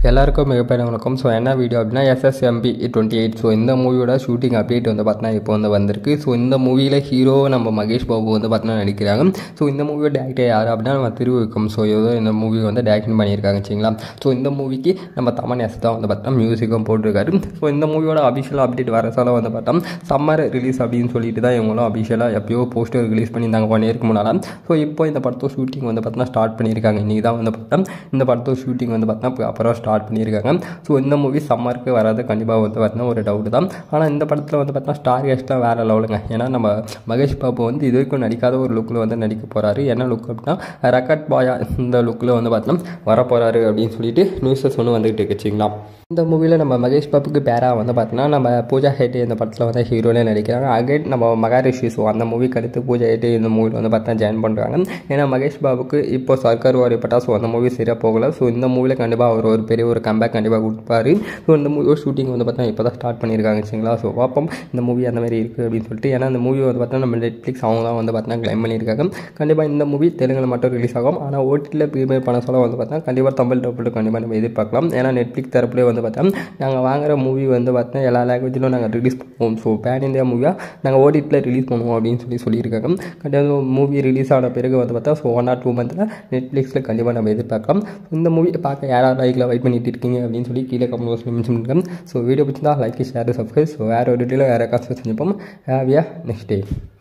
எல்லாருக்கும் மிகப்பெரிய வணக்கம் ஸோ என்ன வீடியோ அப்படின்னா எஸ்எஸ்எம்பி டுவெண்ட்டி எயிட் ஸோ இந்த மூவியோட ஷூட்டிங் அப்டேட் வந்து பார்த்தீங்கன்னா இப்போ வந்து வந்திருக்கு ஸோ இந்த மூவியில் ஹீரோ நம்ம மகேஷ் பாபு வந்து பார்த்தீங்கன்னா நடிக்கிறாங்க ஸோ இந்த மூவியோட டேரக்டர் யார் அப்படின்னா நம்ம திருவிக்கம் ஸோ ஏதோ இந்த மூவி வந்து டேரக்ஷன் பண்ணியிருக்காங்க சரிங்களா ஸோ இந்த மூவிக்கு நம்ம தமன் எஸ் தான் வந்து பார்த்தா மியூசிக்கும் போட்டிருக்காரு ஸோ இந்த மூவியோட அபிஷியல் அப்டேட் வர சொல்ல வந்து பார்த்தா சம்மர் ரிலீஸ் அப்படின்னு சொல்லிட்டு தான் இவங்களும் அபிஷியலாக எப்பயோ போஸ்டர் ரிலீஸ் பண்ணியிருந்தாங்க ஒன் இயருக்கு முன்னால் ஸோ இப்போ இந்த படத்தோட ஷூட்டிங் வந்து பார்த்தீங்கன்னா ஸ்டார்ட் பண்ணியிருக்காங்க இன்றைக்கி தான் வந்து பார்த்தா இந்த படத்தோட ஷூட்டிங் வந்து பார்த்தா அப்புறம் ஸ்டார்ட் பண்ணியிருக்காங்க ஸோ இந்த மூவி சம்மருக்கு வராது கண்டிப்பாக வந்து பார்த்தீங்கன்னா ஒரு டவுட் தான் ஆனால் இந்த படத்தில் வந்து பார்த்தீங்கன்னா ஸ்டார் கேஸ்ட்லாம் வேறு லெவலுங்க ஏன்னா நம்ம மகேஷ் பாபு வந்து இது வரைக்கும் நடிக்காத ஒரு லுக்கில் வந்து நடிக்க போகிறாரு என்ன லுக் அப்படின்னா ரெக்கார்ட் பாயா இந்த லுக்கில் வந்து பார்த்தீங்கன்னா வர போகிறாரு அப்படின்னு சொல்லிட்டு நியூஸஸ் ஒன்று வந்துகிட்டு இருக்குச்சிங்களா இந்த மூவியில் நம்ம மகேஷ் பாபுக்கு பேராக வந்து பார்த்தீங்கன்னா நம்ம பூஜா ஹெட்டே இந்த படத்தில் வந்து ஹீரோனே நடிக்கிறாங்க அகைன் நம்ம மகாரிஷி ஸோ அந்த மூவிக்கு அடுத்து பூஜா ஹெட்டே இந்த மூவியில் வந்து பார்த்தா ஜாயின் பண்ணுறாங்க ஏன்னா மகேஷ் பாபுக்கு இப்போ சர்க்கார் வாரிப்பட்டா ஸோ அந்த மூவி சரியாக போகல ஸோ இந்த மூவியில் கண்டிப்பாக அவர் ஒரு பெரிய ஒரு கம்பேக் கண்டிப்பாக கொடுப்பாரு ஸோ இந்த மூவியோட ஷூட்டிங் வந்து பார்த்தா இப்போ தான் ஸ்டார்ட் பண்ணியிருக்காங்க சரிங்களா ஸோ பார்ப்போம் இந்த மூவி அந்த மாதிரி இருக்குது அப்படின்னு சொல்லிட்டு ஏன்னா இந்த மூவி வந்து பார்த்தா நம்ம நெட்ஃப்ளிக்ஸ் அவங்க தான் வந்து பார்த்தா கிளைம் பண்ணியிருக்காங்க கண்டிப்பாக இந்த மூவி தெலுங்கில் மட்டும் ரிலீஸ் ஆகும் ஆனால் ஓடிடியில் ப்ரீமியர் பண்ண சொல்ல வந்து பார்த்தா கண்டிப்பாக தமிழ் டப்பில் கண்டிப்பாக நம்ம எதிர்பார்க்கலாம் ஏன்னா நெட்ஃப்ளிக்ஸ் தரப்புலேயே வந்து பார்த்தா நாங்கள் வாங்குற மூவி வந்து பார்த்தா எல்லா லாங்குவேஜிலும் நாங்கள் ரிலீஸ் பண்ணுவோம் ஸோ பேன் இந்தியா மூவியாக நாங்கள் ஓடிடியில் ரிலீஸ் பண்ணுவோம் அப்படின்னு சொல்லி சொல்லியிருக்காங்க கண்டிப்பாக மூவி ரிலீஸ் ஆன பிறகு வந்து பார்த்தா ஸோ ஒன் ஆர் டூ மந்தில் நெட்ஃப்ளிக்ஸில் கண்டிப்பாக நம்ம எதிர்பார்க்கலாம் இந்த மூவி பார்க்க யாராவது லைக்கில் வெயிட் பண்ணிட்டு இருக்கீங்க அப்படின்னு சொல்லி கீழே கமெண்ட் பாக்ஸில் மென்ஷன் பண்ணுங்க ஸோ வீடியோ பிடிச்சிருந்தா லைக் ஷேர் சப்ஸ்கிரைப் ஸோ வேறு ஒரு டீட்டில் வேறு காசு செஞ்சுப்போம் ஹேவியா நெக்ஸ்ட் டே